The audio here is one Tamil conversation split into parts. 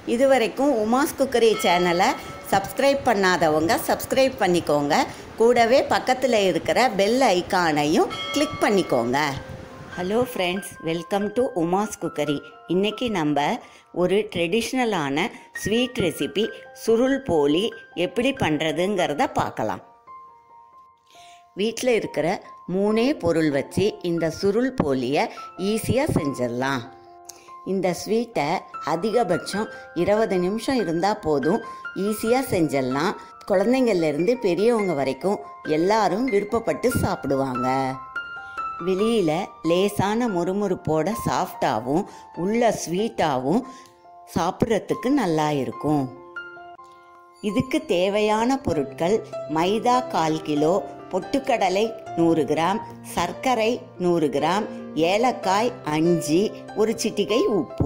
இதுவரைக்கும் உமாஸ் குக்கரி சேனலை சப்ஸ்கிரைப் பண்ணாதவங்க சப்ஸ்கிரைப் பண்ணிக்கோங்க கூடவே பக்கத்தில் இருக்கிற பெல் ஐகானையும் கிளிக் பண்ணிக்கோங்க hello friends welcome to Uma's cookery இன்றைக்கி நம்ம ஒரு ட்ரெடிஷ்னலான ஸ்வீட் ரெசிபி சுருள் போலி எப்படி பண்ணுறதுங்கிறத பார்க்கலாம் வீட்டில் இருக்கிற மூணே பொருள் வச்சு இந்த சுருள் போலியை ஈஸியாக செஞ்சிடலாம் இந்த ஸ்வீட்டை அதிகபட்சம் இருபது நிமிஷம் இருந்தால் போதும் ஈஸியாக செஞ்சிடலாம் குழந்தைங்கள்லேருந்து பெரியவங்க வரைக்கும் எல்லாரும் விருப்பப்பட்டு சாப்பிடுவாங்க வெளியில் லேசான முறுமுறுப்போட சாஃப்டாகவும் உள்ள ஸ்வீட்டாகவும் சாப்பிட்றதுக்கு நல்லா இருக்கும் இதுக்கு தேவையான பொருட்கள் மைதா கால் கிலோ பொட்டுக்கடலை நூறு கிராம் சர்க்கரை நூறு கிராம் ஏலக்காய் அஞ்சு ஒரு சிட்டிகை உப்பு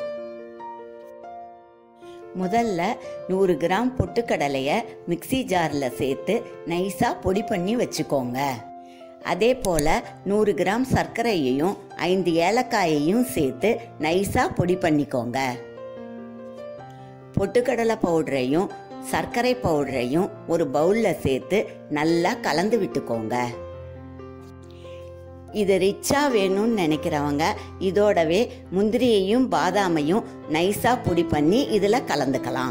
முதல்ல நூறு கிராம் பொட்டுக்கடலையை மிக்சி ஜாரில் சேர்த்து நைஸாக பொடி பண்ணி வச்சுக்கோங்க அதே போல் நூறு கிராம் சர்க்கரையையும் ஐந்து ஏலக்காயையும் சேர்த்து நைஸாக பொடி பண்ணிக்கோங்க பொட்டுக்கடலை பவுடரையும் சர்க்கரை பவுடரையும் ஒரு பவுலில் சேர்த்து நல்லா கலந்து விட்டுக்கோங்க இது ரிச்சாக வேணும்னு நினைக்கிறவங்க இதோடவே முந்திரியையும் பாதாமையும் நைஸாக பொடி பண்ணி இதில் கலந்துக்கலாம்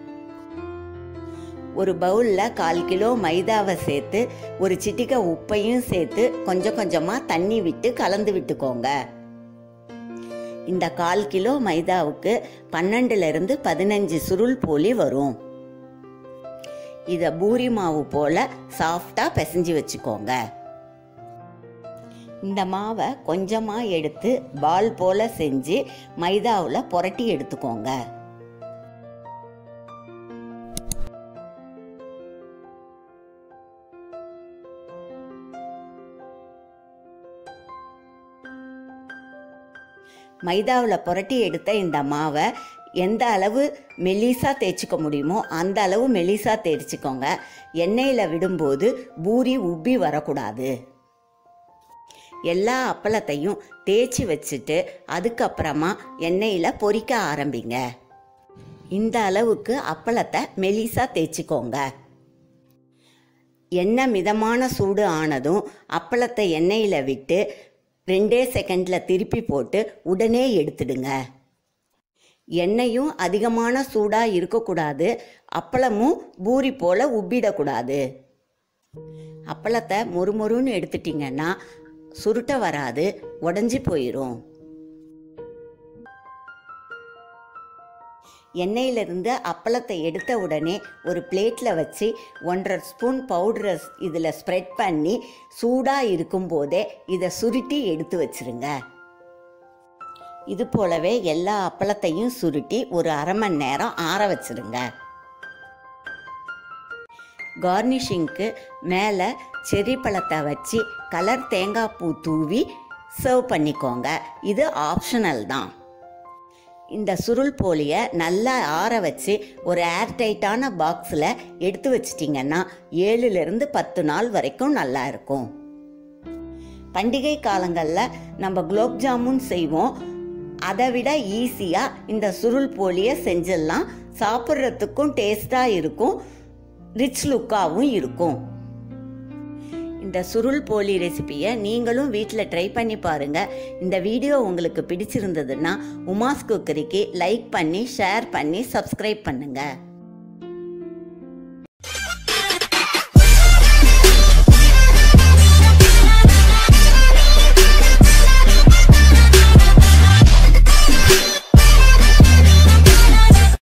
ஒரு பவுலில் கால் கிலோ மைதாவை சேர்த்து ஒரு சிட்டிகை உப்பையும் சேர்த்து கொஞ்சம் கொஞ்சமாக தண்ணி விட்டு கலந்து விட்டுக்கோங்க இந்த கால் கிலோ மைதாவுக்கு பன்னெண்டுலேருந்து பதினஞ்சு சுருள் போலி வரும் இதை பூரி மாவு போல் சாஃப்டாக பிசைஞ்சு வச்சுக்கோங்க இந்த மாவை கொஞ்சமாக எடுத்து பால் போல் செஞ்சு மைதாவில் புரட்டி எடுத்துக்கோங்க மைதாவில் புரட்டி எடுத்த இந்த மாவை எந்த அளவு மெலிசாக தேய்ச்சிக்க முடியுமோ அந்த அளவு மெலிசாக தேய்ச்சிக்கோங்க எண்ணெயில் விடும்போது பூரி உப்பி வரக்கூடாது எல்லா அப்பளத்தையும் தேய்ச்சி வச்சுட்டு அதுக்கப்புறமா எண்ணெயில் பொரிக்க ஆரம்பிங்க இந்த அளவுக்கு அப்பளத்தை மெலிசாக தேய்ச்சிக்கோங்க எண்ணெய் மிதமான சூடு ஆனதும் அப்பளத்தை எண்ணெயில் விட்டு ரெண்டே செகண்டில் திருப்பி போட்டு உடனே எடுத்துடுங்க எண்ணெயும் அதிகமான சூடாக இருக்கக்கூடாது அப்பளமும் பூரி போல் உப்பிடக்கூடாது அப்பளத்தை மொறுமொறுன்னு எடுத்துட்டிங்கன்னா சுருட்ட வராது உடஞ்சி போயிடும் எண்ணெயிலிருந்து அப்பளத்தை எடுத்த உடனே ஒரு பிளேட்டில் வச்சு ஒன்றரை ஸ்பூன் பவுடரை இதில் ஸ்ப்ரெட் பண்ணி சூடாக இருக்கும்போதே இதை சுருட்டி எடுத்து வச்சிருங்க இது போலவே எல்லா அப்பளத்தையும் சுருட்டி ஒரு அரை மணி நேரம் ஆற வச்சிருங்க கார்னிஷிங்க்கு மேலே செரி பழத்தை வச்சு கலர் தேங்காய் பூ தூவி சர்வ் பண்ணிக்கோங்க இது ஆப்ஷனல் தான் இந்த சுருள் போலியை நல்லா ஆற வச்சு ஒரு ஏர்டைட்டான பாக்ஸில் எடுத்து வச்சிட்டிங்கன்னா ஏழுலேருந்து பத்து நாள் வரைக்கும் நல்லா இருக்கும் பண்டிகை காலங்களில் நம்ம குலோப் ஜாமுன் செய்வோம் அதை விட ஈஸியாக இந்த சுருள் போலியை செஞ்சிடலாம் சாப்பிட்றதுக்கும் டேஸ்ட்டாக இருக்கும் ரிச் லுக்காகவும் இருக்கும் இந்த சுருள் போலி ரெசிபியை நீங்களும் வீட்டில் ட்ரை பண்ணி பாருங்கள் இந்த வீடியோ உங்களுக்கு பிடிச்சிருந்ததுன்னா உமாஸ் குக்கரிக்கு லைக் பண்ணி ஷேர் பண்ணி சப்ஸ்கிரைப் பண்ணுங்கள்